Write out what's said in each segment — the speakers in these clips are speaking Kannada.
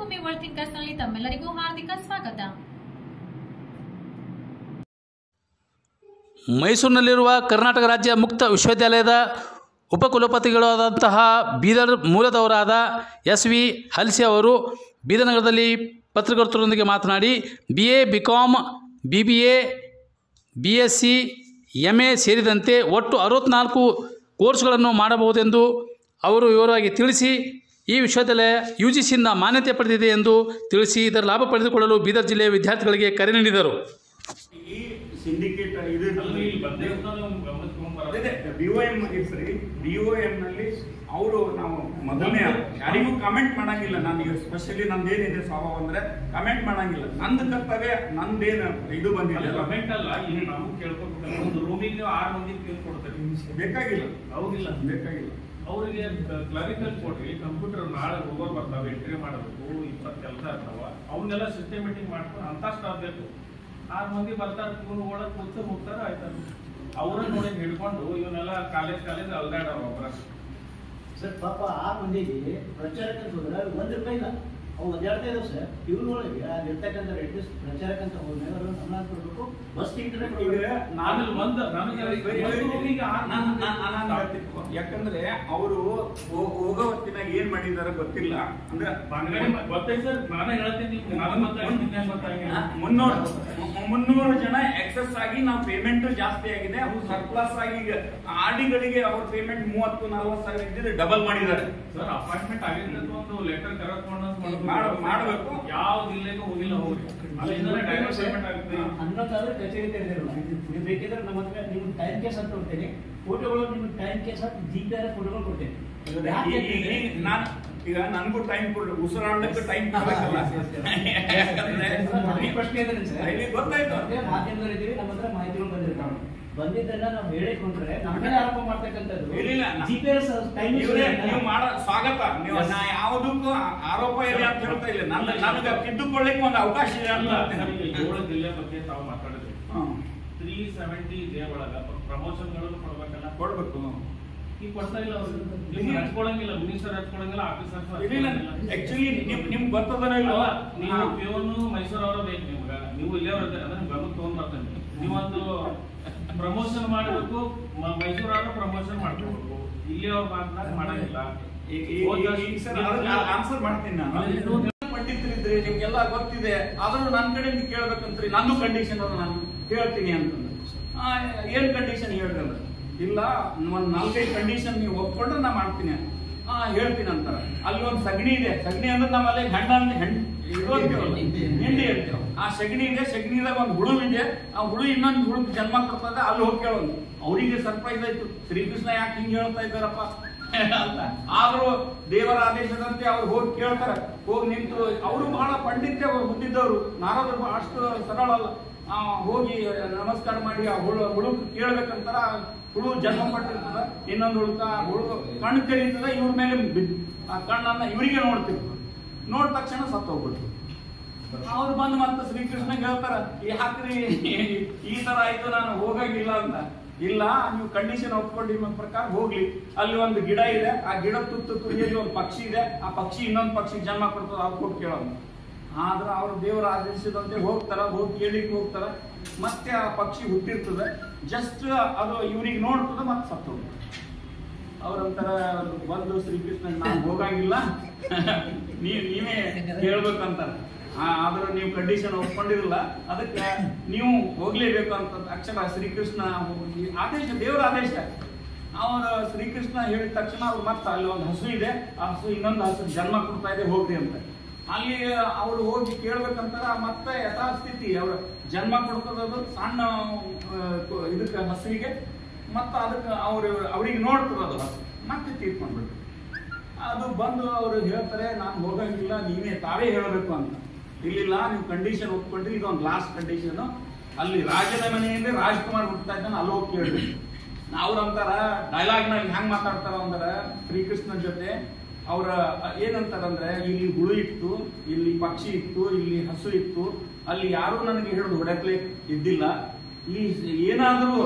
ರಂಗಭೂಮಿ ವರ್ಲ್ಡ್ ಥಿಂಕರ್ಸ್ನಲ್ಲಿ ತಮ್ಮೆಲ್ಲರಿಗೂ ಹಾರ್ದಿಕ ಸ್ವಾಗತ ಮೈಸೂರಿನಲ್ಲಿರುವ ಕರ್ನಾಟಕ ರಾಜ್ಯ ಮುಕ್ತ ವಿಶ್ವವಿದ್ಯಾಲಯದ ಉಪಕುಲಪತಿಗಳಾದಂತಹ ಬೀದರ್ ಮೂಲದವರಾದ ಎಸ್ ವಿ ಹಲ್ಸಿ ಅವರು ಬೀದರ್ ನಗರದಲ್ಲಿ ಪತ್ರಕರ್ತರೊಂದಿಗೆ ಮಾತನಾಡಿ B A B Com B B A B S C M A ಸೇರಿದಂತೆ ಒಟ್ಟು ಅರವತ್ನಾಲ್ಕು ಕೋರ್ಸ್ಗಳನ್ನು ಮಾಡಬಹುದೆಂದು ಅವರು ವಿವರವಾಗಿ ತಿಳಿಸಿ ಈ ವಿಶ್ವವಿದ್ಯಾಲಯ ಯು ಜಿ ಸಿಯಿಂದ ಮಾನ್ಯತೆ ಪಡೆದಿದೆ ಎಂದು ತಿಳಿಸಿ ಇದರ ಲಾಭ ಪಡೆದುಕೊಳ್ಳಲು ಬೀದರ್ ಜಿಲ್ಲೆಯ ವಿದ್ಯಾರ್ಥಿಗಳಿಗೆ ಕರೆ ನೀಡಿದರು ಈ ಸಿಂಡಿಕೇಟ್ ಇದು ಬಿ ಒ ಎಂ ಸರಿ ಬಿ ಒ ಎಂ ನಲ್ಲಿ ಅವರು ನಾವು ಮೊದಲನೇ ಯಾರಿಗೂ ಕಮೆಂಟ್ ಮಾಡಂಗಿಲ್ಲ ನಾನು ಸ್ಪೆಷಲಿ ನಂದೇನಿದೆ ಸ್ವಭಾವ ಅಂದ್ರೆ ಕಮೆಂಟ್ ಮಾಡಂಗಿಲ್ಲ ನಂದು ಕರ್ತವ್ಯ ನಂದೇನು ಇದು ಬಂದಿಲ್ಲ ಕಮೆಂಟ್ ಅಲ್ಲ ಈಗ ನಾವು ಕೇಳ್ಕೊಬೇಕಲ್ಲ ಒಂದು ರೂಮಿಗೆ ನೀವು ಆರು ಮಂದಿ ಕೇಳಿ ಕೊಡ್ತಾರೆ ಬೇಕಾಗಿಲ್ಲ ಹೌದಿಲ್ಲ ಬೇಕಾಗಿಲ್ಲ ಅವರಿಗೆ ಕ್ಲರಿಕಲ್ ಕೊಡ್ರಿ ಕಂಪ್ಯೂಟರ್ ನಾಳೆ ಹೋಗೋರ್ ಬರ್ತಾವೆ ಎಂಟ್ರಿ ಮಾಡಬೇಕು ಇಪ್ಪತ್ತು ಕೆಲಸ ಇರ್ತಾವ ಅವನ್ನೆಲ್ಲ ಸಿಸ್ಟಮೆಟಿಕ್ ಮಾಡ್ಕೊಂಡು ಅಂತ ಸ್ಟಾಫ್ ಬೇಕು ಆರು ಮಂದಿ ಬರ್ತಾರೆ ಇವ್ನು ಒಳಗೆ ಕೂತು ಹೋಗ್ತಾರೆ ಆಯ್ತಾರೆ ಅವ್ರನ್ನ ನೋಡಿ ಹಿಡ್ಕೊಂಡು ಇವನ್ನೆಲ್ಲ ಕಾಲೇಜ್ ಕಾಲೇಜ್ ಅಲ್ದಾಡವ ಒಬ್ಬರ ಸರ್ ಪಾಪ ಆ ಮಂದಿಗೆ ಪ್ರಚಾರಕ್ಕೆ ಅಂತ ಹೋದ್ರೆ ಒಂದ್ ರೂಪಾಯಿ ಇಲ್ಲ ಅವು ಒದ್ದಾಡ್ತಾ ಇದಾವೆ ಸರ್ ಇವ್ರೊಳಗೆ ಅಲ್ಲಿರ್ತಕ್ಕಂಥ ರೆಡ್ಯೂಸ್ ಪ್ರಚಾರಕ್ಕಂತ ಹೋದ್ಮೇಲೆ ಅವ್ರನ್ನ ಗಮನ ಕೊಡ್ಬೇಕು ಬಸ್ ಟಿಕೆಟ್ ಈಗ ಆಮೇಲೆ ಒಂದು ನನಗೆ ಒಂದು ರೂಮಿಗೆ ಆರು ನಾನ್- ಮಂದಿ ನಾನ್- ನಾನ್ ಹೇಳ್ತೀನಿ. ಯಾಕಂದ್ರೆ ಅವರು ಹೋಗೋ ಹೊತ್ತಿನಾಗ ಏನ್ ಮಾಡಿದಾರ ಗೊತ್ತಿಲ್ಲ ಅಂದ್ರೆ ಬಂಗಡೆ ಗೊತ್ತೈತೆ ಸರ್ ನಾನೇ ಹೇಳ್ತೀನಿ ನನಗೆ ಗೊತ್ತಾಗಿದ್ದೀನಿ ಆ, ಗೊತ್ತಾಗಿಲ್ಲ ಮುನ್ನೂರು ಮು- ಮುನ್ನೂರು ಜನ ಎಕ್ಸಸ್ ಆಗಿ ನಾವು ಪೇಮೆಂಟ್ ಜಾಸ್ತಿ ಆಗಿದೆ ಅವ್ರು ಸರ್ಪ್ಲಸ್ ಆಗಿ ಈಗ ಆಡಿಗಳಿಗೆ ಅವ್ರ ಪೇಮೆಂಟ್ ಮೂವತ್ತು ನಲ್ವತ್ತು ಸಾವಿರ ಇದ್ದಿದ್ರೆ ಡಬಲ್ ಮಾಡಿದ್ದಾರೆ ಸರ್ ಅಪಾಯಿಂಟ್ಮೆಂಟ್ ಆಗಿದ್ರೆ ಒಂದು ಲೆಟರ್ ಕರೆಸ್ಪಾಂಡೆನ್ಸ್ ಮಾಡ್- ಮಾಡ್ಬೇಕು. ಯಾವ ಜಿಲ್ಲೆಗೂ ಹೋಗಿಲ್ಲ ಹೋಗಿ ಅಲ್ಲಿಂದಲೇ ಡೈರೆಕ್ಟ್ ಪೇಮೆಂಟ್ ಆಗುತ್ತೆ ಅನ್ನೋದಾದ್ರೆ ಕಚೇರಿ ತೆರೆದಿರಲ್ಲ ನೀವು ಬೇಕಿದ್ರೆ ನಮ್ಮ ಹತ್ರ ನಿಮ್ಗೆ ಟೈಮ್ ಕೇಸ್ ಅಂತ ಕೊಡ್ತೇನೆ ಫೋಟೋಗಳು ನಿಮ್ಗೆ ಟೈಮ್ ಕೇಸ್ ಅಂತ ಜಿ ಪಿ ಆರ್ ಫೋಟೋಗಳು ಕೊಡ್ತೇನೆ ಇವಾಗ ಯಾಕೆ ಈ- ಈ- ಈ- ಅಂತಂದ್ರೆ- ನಾನ್ ಈಗ ನನಗೂ ಟೈಮ್ ಕೊಡ್ರಿ ಉಸಿರಾಡಕ್ಕೆ ಟೈಮ್ ಕೊಡಬೇಕಲ್ಲ ಈ ಪ್ರಶ್ನೆ ಇದ್ರೆ ಸರ್ ಇಲ್ಲಿ ಗೊತ್ತಾಯ್ತು ಮತ್ತೆ ಮಾಧ್ಯಮದಲ್ಲಿದ್ದೀವಿ ನಮ್ಮ ಹತ್ರ ಮಾಹಿತಿಗಳು ಬಂದಿರ್ತಾವೆ ಬಂದಿದ್ದನ್ನ ನಾವು ಹೇಳಿಕೊಂಡ್ರೆ ನಮ್ಮ ಮೇಲೆ ಆರೋಪ ಮಾಡ್ತಕ್ಕಂಥದ್ದು ಇಲ್ಲ, ನಾ- ಜಿ ಪಿ ಆರ್ ಟೈಮ್ ಇವ್ರೇ ನೀವು ಮಾಡೋ ಸ್ವಾಗತ ನೀವು ನಾ ಯಾವುದಕ್ಕೂ ಆರೋಪ ಇದೆ ಅಂತ ಹೇಳ್ತಾ ಇಲ್ಲ ನನ್ನ ನನಗೆ ತಿದ್ದುಕೊಳ್ಳಿಕ್ಕೆ ಒಂದು ಅವಕಾಶ ಇದೆ ಅಂತ ಹೇಳ್ತೀನಿ. ಏಳು ಜಿಲ್ಲೆ ಬಗ್ಗೆ ತಾವು ಮಾತಾಡಿದ್ರಿ ಹ್ಮ್. ತ್ರೀ ಸೆವೆಂಟಿ ಡೇ ಒಳಗ ಪ್ರಮೋಷನ್ಗಳನ್ನು ಕೊಡ್ಬೇಕಲ್ಲ ಕೊಡ್ಬೇಕು ಈಗ ಕೊಡ್ತಾ ಇಲ್ಲ ಅವ್ರು ನಿಮ್ಗೆ ಹಚ್ಕೊಳಂಗಿಲ್ಲ ಮಿನಿಸ್ಟರ್ ಹಚ್ಕೊಳಂಗಿಲ್ಲ ಆಫೀಸರ್ಸ್ ಇಲ್ಲ ಆಕ್ಚುಲಿ ನಿಮ್ ನಿಮ್ಗೆ ಗೊತ್ತದನ ಇಲ್ಲ ಅಲ್ಲ, ನೀವು ಪಿಯೋನು ಮೈಸೂರು ಅವರ ಬೇಕು ನಿಮ್ಗ ನೀವು ಇಲ್ಲೇ ಅವ್ರ ಅದನ್ನ ಗಮನ ತಗೊಂಡ್ ಬರ್ತೇನೆ ನೀವೊಂದು ಪ್ರಮೋಷನ್ ಮಾಡಬೇಕು ಮೈಸೂರು ಅವರ ಪ್ರಮೋಷನ್ ಮಾಡ್ಕೋಬೇಕು ಇಲ್ಲಿ ಅವ್ರ ಮಾತನಾಡ ಮಾಡಂಗಿಲ್ಲ ಆನ್ಸರ್ ಮಾಡ್ತೀನಿ ನಾನು ಪಂಡಿತರಿದ್ರೆ ನಿಮ್ಗೆಲ್ಲ ಗೊತ್ತಿದೆ ಆದ್ರೂ ನನ್ನ ಕಡೆಯಿಂದ ಕೇಳ್ಬೇಕಂತ್ರಿ ನಂದು ಕಂಡೀಷನ್ ಅದು ನಾನು ಹೇಳ್ತೀನಿ ಅಂತಂದ್ರೆ ಆ, ಏನ್ ಕಂಡೀಷನ್ ಹೇಳ್ರಲ್ಲ ಇಲ್ಲ ಒಂದ್ ನಾಲ್ಕೈದು ಕಂಡೀಷನ್ ನೀವು ಒಪ್ಕೊಂಡ್ರೆ ನಾ ಮಾಡ್ತೀನಿ ಹಾ ಹೇಳ್ತೀನಿ ಅಂತಾರೆ ಅಲ್ಲಿ ಒಂದು ಸಗಣಿ ಇದೆ ಸಗಣಿ ಅಂದ್ರೆ ನಮ್ಮಲ್ಲಿ ಹೆಣ್ಣ ಅಂತ ಹೆಣ್ ಇದು ಅಂತೀವಲ್ಲ, ಹಿಂಡಿ ಅಂತೀವಿ ಆ ಸಗಣಿ ಇದೆ ಸಗಣಿದಾಗ ಒಂದು ಹುಳು ಇದೆ ಆ ಹುಳು ಇನ್ನೊಂದು ಹುಳು ಜನ್ಮ ಕೊಡ್ತದೆ ಅಲ್ಲಿ ಹೋಗಿ ಕೇಳೋದು ಅವರಿಗೆ ಸರ್ಪ್ರೈಸ್ ಆಯ್ತು ಶ್ರೀಕೃಷ್ಣ ಯಾಕೆ ಹಿಂಗೆ ಹೇಳ್ತಾ ಇದ್ದಾರಪ್ಪ ಅಂತ ಆದ್ರೂ ದೇವರ ಆದೇಶದಂತೆ ಅವ್ರು ಹೋಗಿ ಕೇಳ್ತಾರೆ ಹೋಗಿ ನಿಂತು ಅವರು ಬಹಳ ಪಂಡಿತ್ಯ ಹೊಂದಿದ್ದವರು ನಾರದರು ಅಷ್ಟು ಸರಳ ಅಲ್ಲ ಆ, ಹೋಗಿ ನಮಸ್ಕಾರ ಮಾಡಿ ಆ ಹುಳು ಹುಳು ಕೇಳ್ಬೇಕಂತಾರ ಆ ಹುಳು ಜನ್ಮ ಪಟ್ಟಿರ್ತದ ಇನ್ನೊಂದು ಹುಡುಕ ಹುಳು ಕಣ್ಣು ತೆರೀತದ ಇವ್ರ ಮೇಲೆ ಬಿದ್ದು ಆ ಕಣ್ಣನ್ನ ಇವರಿಗೆ ನೋಡ್ತಿರ್ತದೆ ನೋಡಿದ ತಕ್ಷಣ ಸತ್ತು ಹೋಗ್ಬಿಡ್ತು ಅವ್ರು ಬಂದು ಮತ್ತೆ ಶ್ರೀಕೃಷ್ಣ ಹೇಳ್ತಾರ ಯಾಕ್ರಿ ಈ ತರ ಆಯ್ತು ನಾನು ಹೋಗಂಗಿಲ್ಲ ಅಂತ ಇಲ್ಲ ನೀವು ಕಂಡೀಷನ್ ಒಪ್ಕೊಂಡು ನಿಮ್ಮ ಪ್ರಕಾರ ಹೋಗ್ಲಿ ಅಲ್ಲಿ ಒಂದು ಗಿಡ ಇದೆ ಆ ಗಿಡ ತುತ್ತು ತುದಿಯಲ್ಲಿ ಒಂದು ಪಕ್ಷಿ ಇದೆ ಆ ಪಕ್ಷಿ ಇನ್ನೊಂದು ಪಕ್ಷಿ ಜನ್ಮ ಕೊಡ್ತದ ಅವ್ರು ಕೊಟ್ಟು ಕೇಳೋದು ಆದ್ರೆ ಅವ್ರು ದೇವರ ಆದೇಶದಂತೆ ಹೋಗ್ತಾರ ಹೋಗಿ ಕೇಳಿಕ್ಕೆ ಹೋಗ್ತಾರ ಮತ್ತೆ ಆ ಪಕ್ಷಿ ಹುಟ್ಟಿರ್ತದೆ ಜಸ್ಟ್ ಅದು ಇವ್ರಿಗೆ ನೋಡ್ತದ ಮತ್ತೆ ಸತ್ತು ಹೋಗ್ತದೆ ಅವ್ರಂತರ ಬಂದು ಶ್ರೀಕೃಷ್ಣ ನಾನು ಹೋಗಂಗಿಲ್ಲ ನೀವ್ ನೀವೇ ಹೇಳ್ಬೇಕಂತಾರೆ ಆ- ಆದ್ರೆ ನೀವು ಕಂಡೀಷನ್ ಒಪ್ಕೊಂಡಿರಲ್ಲ ಅದಕ್ಕೆ ನೀವು ಹೋಗ್ಲೇಬೇಕು ಅಂತ ಅಕ್ಷರ ಶ್ರೀಕೃಷ್ಣ ಹೋಗಿ ಆದೇಶ ದೇವರ ಆದೇಶ ಅವರ ಶ್ರೀಕೃಷ್ಣ ಹೇಳಿದ ತಕ್ಷಣ ಅವ್ರು ಮತ್ತೆ ಅಲ್ಲಿ ಒಂದು ಹಸು ಇದೆ ಆ ಹಸು ಇನ್ನೊಂದು ಹಸು ಜನ್ಮ ಕೊಡ್ತಾ ಇದೆ ಹೋಗ್ರಿ ಅಂತ ಅಲ್ಲಿ ಅವ್ರು ಹೋಗಿ ಕೇಳ್ಬೇಕಂತಾರ ಮತ್ತೆ ಯಥಾಸ್ಥಿತಿ ಅವ್ರ ಜನ್ಮ ಕೊಡ್ತದದು ಸಣ್ಣ ಆ, ಇದಕ್ಕೆ ಹಸುವಿಗೆ ಮತ್ತೆ ಅದಕ್ಕೆ ಅವ್ರು ಅವ್ರಿಗೆ ನೋಡ್ತಿರೋದು ಹಸು ಮತ್ತೆ ತೀರ್ಕೊಂಡ್ಬಿಟ್ರು ಅದು ಬಂದು ಅವರು ಹೇಳ್ತಾರೆ ನಾನು ಹೋಗಂಗಿಲ್ಲ ನೀವೇ ತಾವೇ ಹೇಳಬೇಕು ಅಂತ ಇಲ್ಲಿಲ್ಲ ನೀವು ಕಂಡೀಷನ್ ಒಪ್ಕೊಂಡ್ರಿ ಇದೊಂದು ಲಾಸ್ಟ್ ಕಂಡೀಷನ್ ಅಲ್ಲಿ ರಾಜನ ಮನೆಯಿಂದ ರಾಜ್ಕುಮಾರ್ ಹುಡ್ತಾ ಇದ್ದಾನೆ ಅಲ್ಲಿ ಹೋಗಿ ಕೇಳ್ರಿ ಅವ್ರಂತಾರ ಡೈಲಾಗ್ ನಲ್ಲಿ ಹೆಂಗ್ ಮಾತಾಡ್ತಾರ ಅಂದ್ರ ಶ್ರೀಕೃಷ್ಣನ್ ಜೊತೆ ಅವ್ರ ಏನಂತಾರಂದ್ರೆ ಇಲ್ಲಿ ಹುಳು ಇತ್ತು ಇಲ್ಲಿ ಪಕ್ಷಿ ಇತ್ತು ಇಲ್ಲಿ ಹಸು ಇತ್ತು ಅಲ್ಲಿ ಯಾರು ನನಗೆ ಹಿಡಿದು ಹೊಡೆಕ್ಲಿಕ್ಕೆ ಇದ್ದಿಲ್ಲ ಈ ಏನಾದರೂ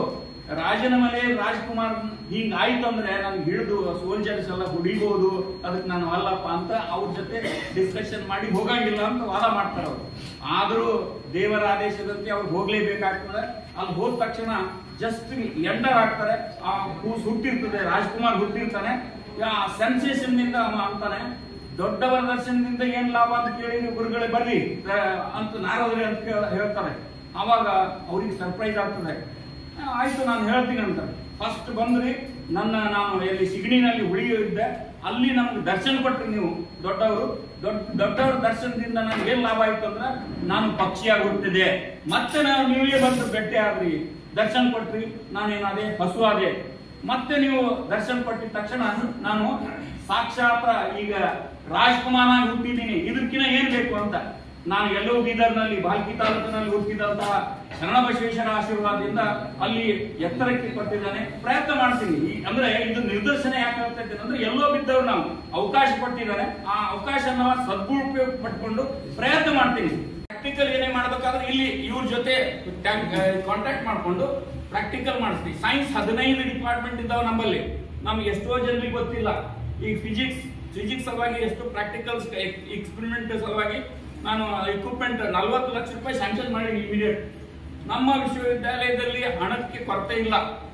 ರಾಜನಮಲೆ ರಾಜ್ಕುಮಾರ್ ಹಿಂಗ್ ಆಯ್ತು ಅಂದ್ರೆ ನನ್ಗೆ ಹಿಡಿದು ಸೋಲ್ಜರ್ಸ್ ಎಲ್ಲ ಹೊಡಿಬಹುದು ಅದಕ್ಕೆ ನಾನು ಅಲ್ಲಪ್ಪ ಅಂತ ಅವ್ರ ಜೊತೆ ಡಿಸ್ಕಷನ್ ಮಾಡಿ ಹೋಗಂಗಿಲ್ಲ ಅಂತ ವಾದ ಮಾಡ್ತಾರೆ ಅವರು ಆದ್ರೂ ದೇವರ ಆದೇಶದಂತೆ ಅವ್ರು ಹೋಗ್ಲೇಬೇಕಾಗ್ತದೆ ಅಲ್ಲಿ ಹೋದ ತಕ್ಷಣ ಜಸ್ಟ್ ಎಂಡರ್ ಆಗ್ತಾರೆ ಆ ಕೂಸ್ ಹುಟ್ಟಿರ್ತದೆ ರಾಜ್ಕುಮಾರ್ ಹುಟ್ಟಿರ್ತಾನೆ ಆ ಸೆನ್ಸೇಷನ್ ನಿಂದ ಅವ ಅಂತಾನೆ ದೊಡ್ಡವರ ದರ್ಶನದಿಂದ ಏನ್ ಲಾಭ ಅಂತ ಕೇಳಿ ನೀವು ಗುರುಗಳೇ ಬರ್ರಿ ಆ, ಅಂತ ನಾರದ್ರಿ ಅಂತ ಕೇಳ- ಹೇಳ್ತಾರೆ ಅವಾಗ ಅವ್ರಿಗೆ ಸರ್ಪ್ರೈಸ್ ಆಗ್ತದೆ ಆ, ಆಯ್ತು ನಾನು ಹೇಳ್ತೀನಿ ಅಂತ ಫಸ್ಟ್ ಬಂದ್ರಿ ನನ್ನ ನಾನು ಎಲ್ಲಿ ಸಿಗಣಿನಲ್ಲಿ ಉಳಿಯಿದ್ದೆ ಅಲ್ಲಿ ನಮ್ಗೆ ದರ್ಶನ ಕೊಟ್ರಿ ನೀವು ದೊಡ್ಡವರು ದೊಡ್ಡ ದೊಡ್ಡವರ ದರ್ಶನದಿಂದ ನನಗೆ ಏನ್ ಲಾಭ ಆಯ್ತು ಅಂದ್ರೆ ನಾನು ಪಕ್ಷಿಯಾಗಿ ಹುಟ್ಟಿದೆ ಮತ್ತೆ ನಾವು ನೀವೇ ಬಂದು ಭೇಟಿ ಆದ್ರಿ ದರ್ಶನ ಕೊಟ್ರಿ ನಾನೇನಾದೆ ಹಸು ಆದೆ ಮತ್ತೆ ನೀವು ದರ್ಶನ ಕೊಟ್ಟಿದ ತಕ್ಷಣ ನಾನು ಸಾಕ್ಷಾತ್ ಈಗ ರಾಜ್ಕುಮಾರ್ ಆಗಿ ಹುಟ್ಟಿದ್ದೀನಿ ಇದಕ್ಕಿಂತ ಏನ್ ಬೇಕು ಅಂತ ನಾನು ಎಲ್ಲೋ ಬೀದರ್ನಲ್ಲಿ ಬಾಲ್ಕಿ ತಾಲೂಕಿನಲ್ಲಿ ಹುಟ್ಟಿದಂತಹ ಶರಣಬಸವೇಶ್ವರ ಆಶೀರ್ವಾದದಿಂದ ಅಲ್ಲಿ ಎತ್ತರಕ್ಕೆ ಕೊಟ್ಟಿದ್ದಾನೆ ಪ್ರಯತ್ನ ಮಾಡ್ತೀನಿ ಈ- ಅಂದ್ರೆ ಇದು ನಿದರ್ಶನ ಯಾಕೆ ಆಗ್ತಾ ಇದ್ದೇನೆ ಅಂದ್ರೆ ಎಲ್ಲೋ ಬಿದ್ದವ್ರು ನಾವು ಅವಕಾಶ ಕೊಟ್ಟಿದ್ದಾರೆ ಆ ಅವಕಾಶನ ಸದ್ದುಪಯೋಗ ಪಟ್ಕೊಂಡು ಪ್ರಯತ್ನ ಮಾಡ್ತೀನಿ ಪ್ರಾಕ್ಟಿಕಲ್ ಏನೇ ಮಾಡ್ಬೇಕಾದ್ರೆ ಇಲ್ಲಿ ಇವ್ರ ಜೊತೆ ಕಾಂಟ್ಯಾಕ್ಟ್ ಮಾಡ್ಕೊಂಡು ಪ್ರಾಕ್ಟಿಕಲ್ ಮಾಡಿಸ್ತೀವಿ ಸೈನ್ಸ್ ಹದಿನೈದು ಡಿಪಾರ್ಟ್ಮೆಂಟ್ ಇದ್ದಾವೆ ನಮ್ಮಲ್ಲಿ ನಮ್ಗೆ ಎಷ್ಟೋ ಜನರಿಗೆ ಗೊತ್ತಿಲ್ಲ ಈಗ ಫಿಸಿಕ್ಸ್ ಫಿಸಿಕ್ಸ್ ಸಲುವಾಗಿ ಎಷ್ಟು ಪ್ರಾಕ್ಟಿಕಲ್ ಎಕ್ಸ್ಪೆರಿಮೆಂಟ್ ಸಲುವಾಗಿ ನಾನು ಇಕ್ವಿಪ್ಮೆಂಟ್ ನಲ್ವತ್ತು ಲಕ್ಷ ರೂಪಾಯಿ ಸ್ಯಾಂಕ್ಷನ್ ಮಾಡಿ ಇಮಿಡಿಯೇಟ್ ನಮ್ಮ ವಿಶ್ವವಿದ್ಯಾಲಯದಲ್ಲಿ ಹಣಕ್ಕೆ ಕೊರತೆ ಇಲ್ಲ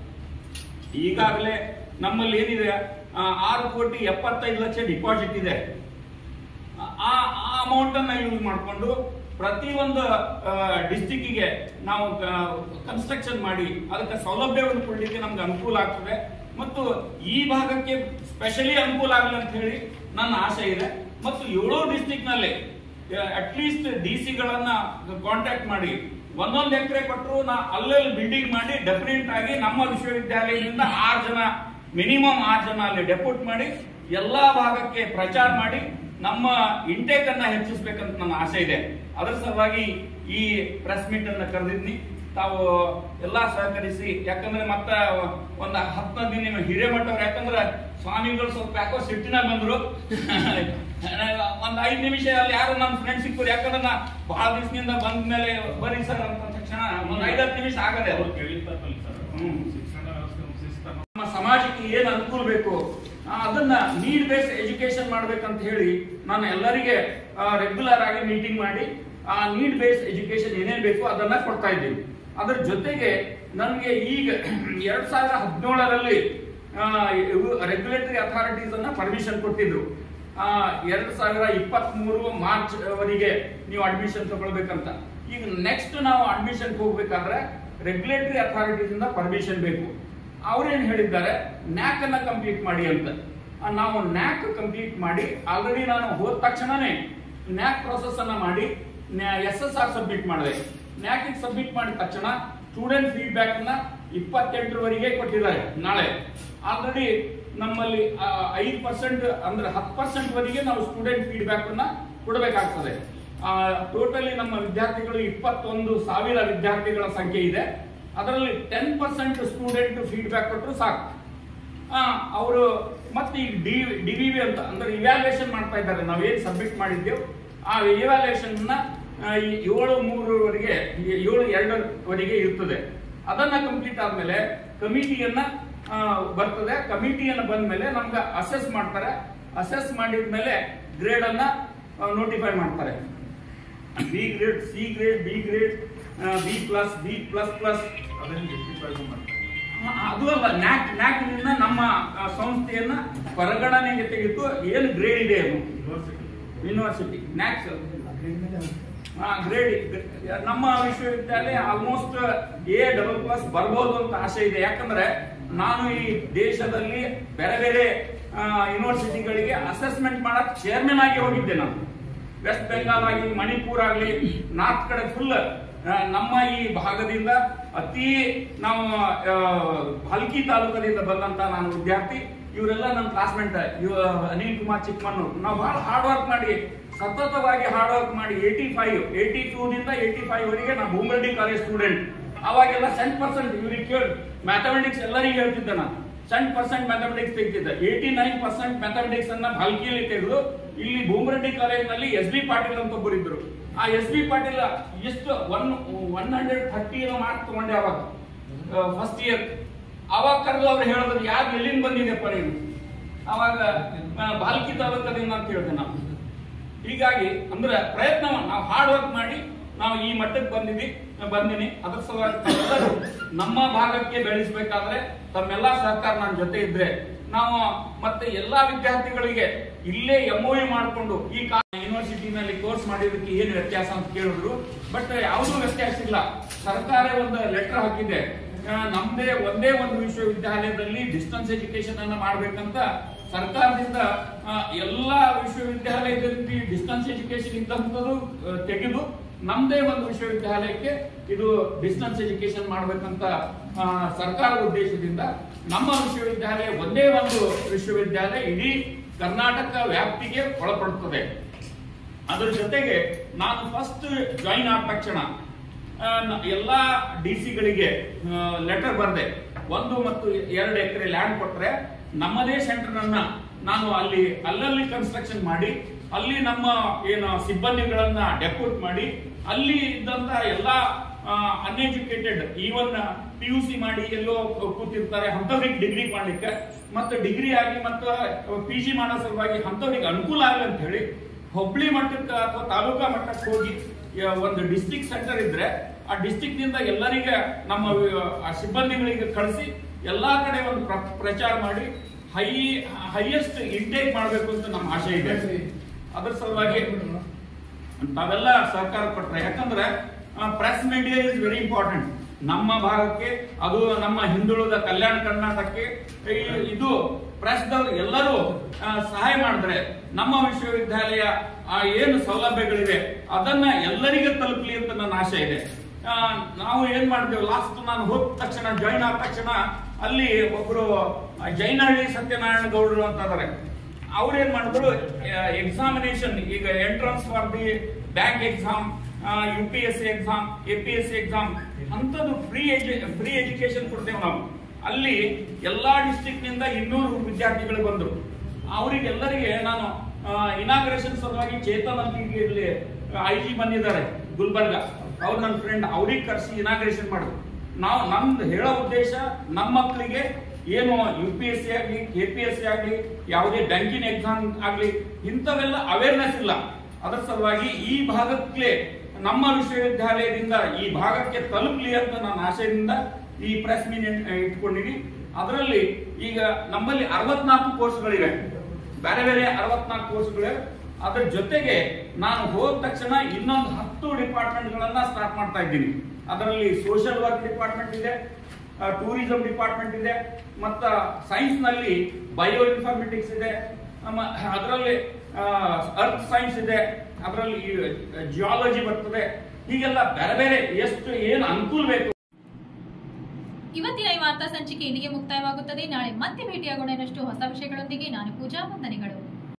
ಈಗಾಗಲೇ ನಮ್ಮಲ್ಲಿ ಏನಿದೆ ಆ, ಆರು ಕೋಟಿ ಎಪ್ಪತ್ತೈದು ಲಕ್ಷ ಡಿಪಾಸಿಟ್ ಇದೆ ಆ ಅಮೌಂಟ್ ಅನ್ನ ಯೂಸ್ ಮಾಡಿಕೊಂಡು ಪ್ರತಿಯೊಂದು ಡಿಸ್ಟಿಕ್ಕಿಗೆ ನಾವು ಕನ್ಸ್ಟ್ರಕ್ಷನ್ ಮಾಡಿ ಅದಕ್ಕೆ ಸೌಲಭ್ಯವನ್ನು ಕೊಡಲಿಕ್ಕೆ ನಮ್ಗೆ ಅನುಕೂಲ ಆಗ್ತದೆ ಮತ್ತು ಈ ಭಾಗಕ್ಕೆ ಸ್ಪೆಷಲಿ ಅನುಕೂಲ ಆಗಲಿ ಅಂತ ಹೇಳಿ ನನ್ನ ಆಸೆ ಇದೆ ಮತ್ತು ಏಳು ಡಿಸ್ಟಿಕ್ ನಲ್ಲಿ ಅಟ್ಲೀಸ್ಟ್ ಡಿ ಸಿಗಳನ್ನ ಕಾಂಟ್ಯಾಕ್ಟ್ ಮಾಡಿ ಒಂದೊಂದು ಎಕರೆ ಕೊಟ್ಟರು ನಾ ಅಲ್ಲಲ್ಲಿ ಬಿಲ್ಡಿಂಗ್ ಮಾಡಿ ಡೆಫಿನೆಟ್ ಆಗಿ ನಮ್ಮ ವಿಶ್ವವಿದ್ಯಾಲಯದಿಂದ ಆರು ಜನ ಮಿನಿಮಮ್ ಆರು ಜನ ಅಲ್ಲಿ ಡೆಪ್ಯೂಟ್ ಮಾಡಿ ಎಲ್ಲಾ ಭಾಗಕ್ಕೆ ಪ್ರಚಾರ ಮಾಡಿ ನಮ್ಮ ಇಂಟೇಕ್ ಅನ್ನ ಹೆಚ್ಚಿಸ್ಬೇಕಂತ ನನ್ನ ಆಸೆ ಇದೆ ಅದರ ಸಲುವಾಗಿ ಈ ಪ್ರೆಸ್ ಮೀಟ್ ಅನ್ನ ಕರೆದಿದ್ನಿ ತಾವು ಎಲ್ಲಾ ಸಹಕರಿಸಿ ಯಾಕಂದ್ರೆ ಮತ್ತ ಒಂದ್ ಹತ್ತು ದಿನ ನಿಮ್ಮ ಹಿರೇಮಠ ಅವ್ರು ಯಾಕಂದ್ರೆ ಸ್ವಾಮಿಗಳು ಸ್ವಲ್ಪ ಯಾಕೋ ಸಿಟ್ಟಿನ ಬಂದ್ರು ಒಂದ್ ಐದ್ ನಿಮಿಷ ಅಲ್ಲಿ ಯಾರು ನನ್ನ ಫ್ರೆಂಡ್ ಸಿಕ್ಕರು ಯಾಕಂದ್ರೆ ನಾ ಬಹಳ ದಿವಸದಿಂದ ಬಂದ ಮೇಲೆ ಬರೀ ಸರ್ ಅಂತ ತಕ್ಷಣ ಒಂದ್ ಐದತ್ತು ನಿಮಿಷ ಆಗದೆ ಅವ್ರು ಅವ್ರು ಕೇಳಿದ್ದಲ್ಲ ಸರ್ ಹ್ಮ್. ಶಿಕ್ಷಣ ವ್ಯವಸ್ಥೆ ಶಿಸ್ತನ್ನು ನಮ್ಮ ಸಮಾಜಕ್ಕೆ ಏನ್ ಅನುಕೂಲ ಬೇಕು ಆ, ಅದನ್ನ ನೀಡ್ ಬೇಸ್ ಎಜುಕೇಶನ್ ಮಾಡ್ಬೇಕಂತ ಹೇಳಿ ನಾನು ಎಲ್ಲರಿಗೆ ರೆಗ್ಯುಲರ್ ಆಗಿ ಮೀಟಿಂಗ್ ಮಾಡಿ ಆ ನೀಡ್ ಬೇಸ್ ಎಜುಕೇಶನ್ ಏನೇನ್ ಬೇಕು ಅದನ್ನ ಕೊಡ್ತಾ ಇದ್ದೀವಿ ಅದ್ರ ಜೊತೆಗೆ ನನಗೆ ಈಗ ಎರಡ್ ಸಾವಿರದ ಹದಿನೇಳರಲ್ಲಿ ರೆಗ್ಯುಲೇಟರಿ ಅಥಾರಿಟೀಸ್ ಅನ್ನ ಪರ್ಮಿಷನ್ ಕೊಟ್ಟಿದ್ರು ಆ, ಎರಡ್ ಸಾವಿರ ಇಪ್ಪತ್ತ್ ಮೂರು ಮಾರ್ಚ್ ವರೆಗೆ ನೀವು ಅಡ್ಮಿಷನ್ ತಗೊಳ್ಬೇಕಂತ ಈಗ ನೆಕ್ಸ್ಟ್ ನಾವು ಅಡ್ಮಿಷನ್ ಹೋಗ್ಬೇಕಾದ್ರೆ ರೆಗ್ಯುಲೇಟರಿ ಅಥಾರಿಟೀಸ್ ಇಂದ ಪರ್ಮಿಷನ್ ಬೇಕು ಅವ್ರೇನ್ ಹೇಳಿದ್ದಾರೆ ನ್ಯಾಕ್ ಅನ್ನ ಕಂಪ್ಲೀಟ್ ಮಾಡಿ ಅಂತ ಆ, ನಾವು ನ್ಯಾಕ್ ಕಂಪ್ಲೀಟ್ ಮಾಡಿ ಆಲ್ರೆಡಿ ನಾನು ಹೋದ ತಕ್ಷಣನೇ ನ್ಯಾಕ್ ಪ್ರೋಸೆಸ್ ಅನ್ನ ಮಾಡಿ ಎಸ್ ಎಸ್ ಆರ್ ಸಬ್ಮಿಟ್ ಮಾಡಿದೆ ನ್ಯಾಕ್ ಸಬ್ಮಿಟ್ ಮಾಡಿದ ತಕ್ಷಣ ಸ್ಟೂಡೆಂಟ್ ಫೀಡ್ಬ್ಯಾಕ್ ಅನ್ನ ಇಪ್ಪತ್ತೆಂಟರವರೆಗೆ ಕೊಟ್ಟಿದ್ದಾರೆ ನಾಳೆ ಆಲ್ರೆಡಿ ನಮ್ಮಲ್ಲಿ ಐದು ಪರ್ಸೆಂಟ್ ಅಂದ್ರೆ ಹತ್ತು ಪರ್ಸೆಂಟ್ ವರೆಗೆ ನಾವು ಸ್ಟೂಡೆಂಟ್ ಫೀಡ್ಬ್ಯಾಕ್ ಅನ್ನ ಕೊಡಬೇಕಾಗ್ತದೆ ಟೋಟಲಿ ನಮ್ಮ ವಿದ್ಯಾರ್ಥಿಗಳು ಇಪ್ಪತ್ತೊಂದು ಸಾವಿರ ವಿದ್ಯಾರ್ಥಿಗಳ ಸಂಖ್ಯೆ ಇದೆ ಅದರಲ್ಲಿ ಟೆನ್ ಪರ್ಸೆಂಟ್ ಸ್ಟೂಡೆಂಟ್ ಫೀಡ್ಬ್ಯಾಕ್ ಕೊಟ್ಟರು ಸಾಕು ಅವರು ಮತ್ತೆ ಈಗ ಡಿ ಡಿ ವಿ ಅಂತ ಅಂದ್ರೆ ಇವ್ಯಾಲ್ಯೂಯೇಷನ್ ಮಾಡ್ತಾ ಇದ್ದಾರೆ ನಾವೇನ್ ಸಬ್ಮಿಟ್ ಮಾಡಿದ್ದೇವೆ ಆ ಇವ್ಯಾಲ್ಯೂಯೇಷನ್ ನ ಆ, ಈ ಏಳು ಮೂರವರೆಗೆ ಏಳು ಎರಡರವರೆಗೆ ಇರ್ತದೆ ಅದನ್ನ ಕಂಪ್ಲೀಟ್ ಆದ್ಮೇಲೆ ಕಮಿಟಿಯನ್ನ ಆ, ಬರ್ತದೆ ಕಮಿಟಿಯನ್ನ ಬಂದ್ಮೇಲೆ ನಮ್ಗೆ ಅಸೆಸ್ ಮಾಡ್ತಾರೆ ಅಸೆಸ್ ಮಾಡಿದ್ಮೇಲೆ ಗ್ರೇಡ್ ಅನ್ನ ನೋಟಿಫೈ ಮಾಡ್ತಾರೆ B grade C grade B grade B plus B plus plus ಅದನ್ನು ಜಸ್ಟಿಫೈ ಮಾಡ್ತಾರೆ ಅದು ಅಲ್ಲ ನ್ಯಾಕ್ ನ್ಯಾಕ್ನಿಂದ ನಮ್ಮ ಆ, ಸಂಸ್ಥೆಯನ್ನ ಪರಿಗಣನೆಗೆ ತೆಗೆದು ಏನು ಗ್ರೇಡ್ ಇದೆ ಅದು ಯೂನಿವರ್ಸಿಟಿ ಯೂನಿವರ್ಸಿಟಿ ನ್ಯಾಕ್ಸ್ ಗ್ರೇಡ್ ನಮ್ಮ ವಿಶ್ವವಿದ್ಯಾಲಯ ಆಲ್ಮೋಸ್ಟ್ ಎ ಡಬಲ್ ಪ್ಲಸ್ ಬರ್ಬೋದು ಅಂತ ಆಸೆ ಇದೆ ಯಾಕಂದ್ರೆ ನಾನು ಈ ದೇಶದಲ್ಲಿ ಬೇರೆ ಬೇರೆ ಯೂನಿವರ್ಸಿಟಿಗಳಿಗೆ ಅಸೆಸ್ಮೆಂಟ್ ಮಾಡಕ್ ಚೇರ್ಮನ್ ಆಗಿ ಹೋಗಿದ್ದೆ ನಾನು ವೆಸ್ಟ್ ಬೆಂಗಾಲ್ ಆಗಲಿ ಮಣಿಪುರ್ ಆಗಲಿ ನಾರ್ತ್ ಕಡೆ ಫುಲ್ ನಮ್ಮ ಈ ಭಾಗದಿಂದ ಅತಿ ನಾವು ಆ, ಹಲ್ಕಿ ತಾಲೂಕದಿಂದ ಬಂದಂತ ನಾನು ವಿದ್ಯಾರ್ಥಿ ಇವರೆಲ್ಲ ನನ್ನ ಕ್ಲಾಸ್ಮೇಟ್ ಅನಿಲ್ ಕುಮಾರ್ ಚಿಕ್ಕಮಣ್ಣೂರು ನಾವು ಬಹಳ ಹಾರ್ಡ್ ವರ್ಕ್ ಮಾಡಿ ಸತತವಾಗಿ ಹಾರ್ಡ್ ವರ್ಕ್ ಮಾಡಿ ಏಯ್ಟಿ ಫೈವ್ ಏಯ್ಟಿ ಟೂ ನಿಂದ ಏಯ್ಟಿ ಫೈವ್ ವರೆಗೆ ನಾನು ಭೂಮರೆಡ್ಡಿ ಕಾಲೇಜ್ ಸ್ಟೂಡೆಂಟ್ ಅವಾಗೆಲ್ಲ ಸೆಂಟ್ ಪರ್ಸೆಂಟ್ ಇವ್ರಿಗೆ ಕೇಳಿ ಮ್ಯಾಥಮೆಟಿಕ್ಸ್ ಎಲ್ಲರಿಗೂ ಹೇಳ್ತಿದ್ದೆ ನಾನು ಸೆಂಟ್ ಪರ್ಸೆಂಟ್ ಮ್ಯಾಥಮೆಟಿಕ್ಸ್ ತೆಗ್ತಿದ್ದೆ ಏಯ್ಟಿ ನೈನ್ ಪರ್ಸೆಂಟ್ ಮ್ಯಾಥಮೆಟಿಕ್ಸ್ ಅನ್ನ ಹಲ್ಕಿಯಲ್ಲಿ ತೆಗೆದು ಇಲ್ಲಿ ಭೂಮರೆಡ್ಡಿ ಕಾಲೇಜಿನಲ್ಲಿ ಎಸ್ ಬಿ ಪಾಟೀಲ್ ಅಂತ ಒಬ್ಬರು ಇದ್ರು ಆ ಎಸ್ ಬಿ ಪಾಟೀಲ್ ಎಷ್ಟು ಒನ್ ಒನ್ ಹಂಡ್ರೆಡ್ ಥರ್ಟಿ ಏನೋ ಮಾರ್ಕ್ ತಗೊಂಡೆ ಅವಾಗ ಫಸ್ಟ್ ಇಯರ್ ಅವಾಗ ಕರೆದು ಅವ್ರು ಹೇಳಿದ್ರು ಯಾರು ಎಲ್ಲಿಂದ ಬಂದಿದೆಪ್ಪ ನೀನು ಅವಾಗ ಆ, ಬಾಲ್ಕಿ ತಾಲೂಕದಿಂದ ಅಂತ ಹೇಳಿದೆ ನಾವು ಹೀಗಾಗಿ ಅಂದ್ರೆ ಪ್ರಯತ್ನ ನಾವು ಹಾರ್ಡ್ ವರ್ಕ್ ಮಾಡಿ ನಾವು ಈ ಮಟ್ಟಕ್ಕೆ ಬಂದಿದ್ವಿ ಬಂದಿನಿ ಅದ್ರ ಸಲುವಾಗಿ ತಾವೆಲ್ಲರೂ ನಮ್ಮ ಭಾಗಕ್ಕೆ ಬೆಳೆಸಬೇಕಾದ್ರೆ ತಮ್ಮೆಲ್ಲ ಸಹಕಾರ ನನ್ನ ಜೊತೆ ಇದ್ರೆ ನಾವು ಮತ್ತೆ ಎಲ್ಲಾ ವಿದ್ಯಾರ್ಥಿಗಳಿಗೆ ಇಲ್ಲೇ ಎಂಒಯು ಮಾಡಿಕೊಂಡು ಈ ಯೂನಿವರ್ಸಿಟಿನಲ್ಲಿ ಕೋರ್ಸ್ ಮಾಡಿದಕ್ಕೆ ಏನು ವ್ಯತ್ಯಾಸ ಅಂತ ಕೇಳಿದ್ರು ಬಟ್ ಯಾವುದೂ ವ್ಯತ್ಯಾಸ ಇಲ್ಲ ಸರ್ಕಾರ ಒಂದು ಲೆಟರ್ ಹಾಕಿದೆ ಆ, ನಮ್ದೇ ಒಂದೇ ಒಂದು ವಿಶ್ವವಿದ್ಯಾಲಯದಲ್ಲಿ ಡಿಸ್ಟನ್ಸ್ ಎಜುಕೇಶನ್ ಅನ್ನ ಮಾಡ್ಬೇಕಂತ ಸರ್ಕಾರದಿಂದ ಆ, ಎಲ್ಲಾ ವಿಶ್ವವಿದ್ಯಾಲಯದಲ್ಲಿ ಡಿಸ್ಟನ್ಸ್ ಎಜುಕೇಶನ್ ಇದ್ದಂಥದ್ದು ಆ, ತೆಗೆದು ನಮ್ದೇ ಒಂದು ವಿಶ್ವವಿದ್ಯಾಲಯಕ್ಕೆ ಇದು ಡಿಸ್ಟನ್ಸ್ ಎಜುಕೇಶನ್ ಮಾಡ್ಬೇಕಂತ ಆ, ಸರ್ಕಾರದ ಉದ್ದೇಶದಿಂದ ನಮ್ಮ ವಿಶ್ವವಿದ್ಯಾಲಯ ಒಂದೇ ಒಂದು ವಿಶ್ವವಿದ್ಯಾಲಯ ಇಡೀ ಕರ್ನಾಟಕ ವ್ಯಾಪ್ತಿಗೆ ಒಳಪಡುತ್ತದೆ ಅದ್ರ ಜೊತೆಗೆ ನಾನು ಫಸ್ಟ್ ಜಾಯಿನ್ ಆದ ತಕ್ಷಣ ಆ, ನ- ಎಲ್ಲಾ ಡಿ ಸಿಗಳಿಗೆ ಲೆಟರ್ ಬರೆದೆ ಒಂದು ಮತ್ತು ಎರಡು ಎಕರೆ ಲ್ಯಾಂಡ್ ಕೊಟ್ರೆ ನಮ್ಮದೇ ಸೆಂಟರ್ ಅನ್ನ ನಾನು ಅಲ್ಲಿ ಅಲ್ಲಲ್ಲಿ ಕನ್ಸ್ಟ್ರಕ್ಷನ್ ಮಾಡಿ ಅಲ್ಲಿ ನಮ್ಮ ಏನು ಸಿಬ್ಬಂದಿಗಳನ್ನ ಡೆಪ್ಯೂಟ್ ಮಾಡಿ ಅಲ್ಲಿ ಇದ್ದಂತ ಎಲ್ಲಾ uneducated even P U C ಮಾಡಿ ಎಲ್ಲೋ ಕೂತಿರ್ತಾರೆ ಅಂತವ್ರಿಗೆ ಡಿಗ್ರಿ ಮಾಡ್ಲಿಕ್ಕೆ ಮತ್ತೆ ಡಿಗ್ರಿ ಆಗಿ ಮತ್ತು ಪಿ ಜಿ ಮಾಡೋ ಸಲುವಾಗಿ ಅಂತವ್ರಿಗೆ ಅನುಕೂಲ ಆಗಲಿ ಅಂತ ಹೇಳಿ ಹುಬ್ಳಿ ಮಟ್ಟಕ್ಕೆ ಅಥವಾ ತಾಲೂಕಾ ಮಟ್ಟಕ್ಕೆ ಹೋಗಿ ಯ- ಒಂದು ಡಿಸ್ಟಿಕ್ ಸೆಂಟರ್ ಇದ್ರೆ ಆ ಡಿಸ್ಟಿಕ್ ನಿಂದ ಎಲ್ಲರಿಗೆ ನಮ್ಮ ವಿ- ಆ ಸಿಬ್ಬಂದಿಗಳಿಗೆ ಕಳಿಸಿ ಎಲ್ಲಾ ಕಡೆ ಒಂದು ಪ್ರ- ಪ್ರಚಾರ ಮಾಡಿ ಹೈ ಹೈಯೆಸ್ಟ್ ಇಂಟೇಕ್ ಮಾಡಬೇಕು ಅಂತ ನಮ್ಮ ಆಶೆ ಇದೆ ಅದ್ರ ಸಲುವಾಗಿ ತಾವೆಲ್ಲ ಸಹಕಾರ ಕೊಟ್ರೆ ಯಾಕಂದ್ರೆ press media is very important ನಮ್ಮ ಭಾಗಕ್ಕೆ ಅದು ನಮ್ಮ ಹಿಂದುಳಿದ ಕಲ್ಯಾಣ ಕರ್ನಾಟಕಕ್ಕೆ ಈ- ಇದು ಪ್ರೆಸ್ ದವ್ರು ಎಲ್ಲರೂ ಆ, ಸಹಾಯ ಮಾಡಿದ್ರೆ ನಮ್ಮ ವಿಶ್ವವಿದ್ಯಾಲಯ ಆ, ಏನು ಸೌಲಭ್ಯಗಳಿವೆ ಅದನ್ನ ಎಲ್ಲರಿಗೂ ತಲುಪಲಿ ಅಂತ ನನ್ನ ಆಶೆ ಇದೆ ಆ, ನಾವು ಏನ್ ಮಾಡ್ತೇವೆ ಲಾಸ್ಟ್ ನಾನು ಹೋದ ತಕ್ಷಣ ಜಾಯಿನ್ ಆದ ತಕ್ಷಣ ಅಲ್ಲಿ ಒಬ್ರು ಆ, ಜೈನಹಳ್ಳಿ ಸತ್ಯನಾರಾಯಣ ಗೌಡರು ಅಂತ ಇದಾರೆ ಅವ್ರು ಏನ್ ಮಾಡಿದ್ರು ಎಕ್ಸಾಮಿನೇಷನ್ ಈಗ entrance for the bank exam U P S C exam A P S C exam ಅಂತದ್ದು ಫ್ರೀ ಫ್ರೀ ಎಜುಕೇಶನ್ ಕೊಡ್ತೇವೆ ನಾವು ಅಲ್ಲಿ ಎಲ್ಲಾ ಡಿಸ್ಟಿಕ್ ನಿಂದ ಇನ್ನೂರು ವಿದ್ಯಾರ್ಥಿಗಳು ಬಂದ್ರು ಅವರಿಗೆಲ್ಲರಿಗೆ ನಾನು ಇನಾಗ್ರೇಷನ್ ಸಲುವಾಗಿ ಚೇತನ್ ಅಂತ ಈಗ ಇಲ್ಲಿ ಐ ಜಿ ಬಂದಿದ್ದಾರೆ ಗುಲ್ಬರ್ಗ ಅವ್ರು ನನ್ನ ಫ್ರೆಂಡ್ ಅವ್ರಿಗೆ ಕರೆಸಿ ಇನಾಗ್ರೇಷನ್ ಮಾಡಿದ್ರು ನಾವು ನಮ್ದು ಹೇಳೋ ಉದ್ದೇಶ ನಮ್ಮ ಮಕ್ಕಳಿಗೆ ಏನು ಯು ಪಿ ಎಸ್ ಸಿ ಆಗ್ಲಿ ಕೆ ಪಿ ಎಸ್ ಸಿ ಆಗ್ಲಿ ಯಾವುದೇ ಬ್ಯಾಂಕಿಂಗ್ ಎಕ್ಸಾಮ್ ಆಗ್ಲಿ ಇಂಥವೆಲ್ಲ ಅವೇರ್ನೆಸ್ ಇಲ್ಲ ಅದರ ಸಲುವಾಗಿ ಈ ಭಾಗಕ್ಕೆ ನಮ್ಮ ವಿಶ್ವವಿದ್ಯಾಲಯದಿಂದ ಈ ಭಾಗಕ್ಕೆ ತಲುಪಲಿ ಅಂತ ನನ್ನ ಆಶಯದಿಂದ ಈ ಪ್ರೆಸ್ ಮೀಟ್ ಇಟ್ಕೊಂಡಿನಿ ಅದರಲ್ಲಿ ಈಗ ನಮ್ಮಲ್ಲಿ ಅರವತ್ನಾಲ್ಕು ಕೋರ್ಸ್ಗಳಿವೆ ಬೇರೆ ಬೇರೆ ಅರವತ್ನಾಲ್ಕು ಕೋರ್ಸ್ಗಳಿವೆ ಅದ್ರ ಜೊತೆಗೆ ನಾನು ಹೋದ ತಕ್ಷಣ ಇನ್ನೊಂದು ಹತ್ತು ಡಿಪಾರ್ಟ್ಮೆಂಟ್ಗಳನ್ನ ಸ್ಟಾರ್ಟ್ ಮಾಡ್ತಾ ಇದ್ದೀನಿ ಅದರಲ್ಲಿ ಸೋಷಿಯಲ್ ವರ್ಕ್ ಡಿಪಾರ್ಟ್ಮೆಂಟ್ ಇದೆ ಟೂರಿಸಂ ಡಿಪಾರ್ಟ್ಮೆಂಟ್ ಇದೆ ಮತ್ತ ಸೈನ್ಸ್ ನಲ್ಲಿ ಬಯೋ ಇನ್ಫಾರ್ಮೆಟಿಕ್ಸ್ ಇದೆ ಅದರಲ್ಲಿ ಅರ್ತ್ ಸೈನ್ಸ್ ಇದೆ ಅದರಲ್ಲಿ ಜಿಯಾಲಜಿ ಬರ್ತದೆ ಹೀಗೆಲ್ಲ ಬೇರೆ ಬೇರೆ ಎಷ್ಟು ಏನು ಅನುಕೂಲ ಬೇಕು ಇವತ್ತಿನ ಈ ವಾರ್ತಾ ಸಂಚಿಕೆ ಇಲ್ಲಿಗೆ ಮುಕ್ತಾಯವಾಗುತ್ತದೆ ನಾಳೆ ಮತ್ತೆ ಭೇಟಿಯಾಗೋಣ ಇನ್ನಷ್ಟು ಹೊಸ ವಿಷಯಗಳೊಂದಿಗೆ ನಾನು ಪೂಜಾ ವಂದನೆಗಳು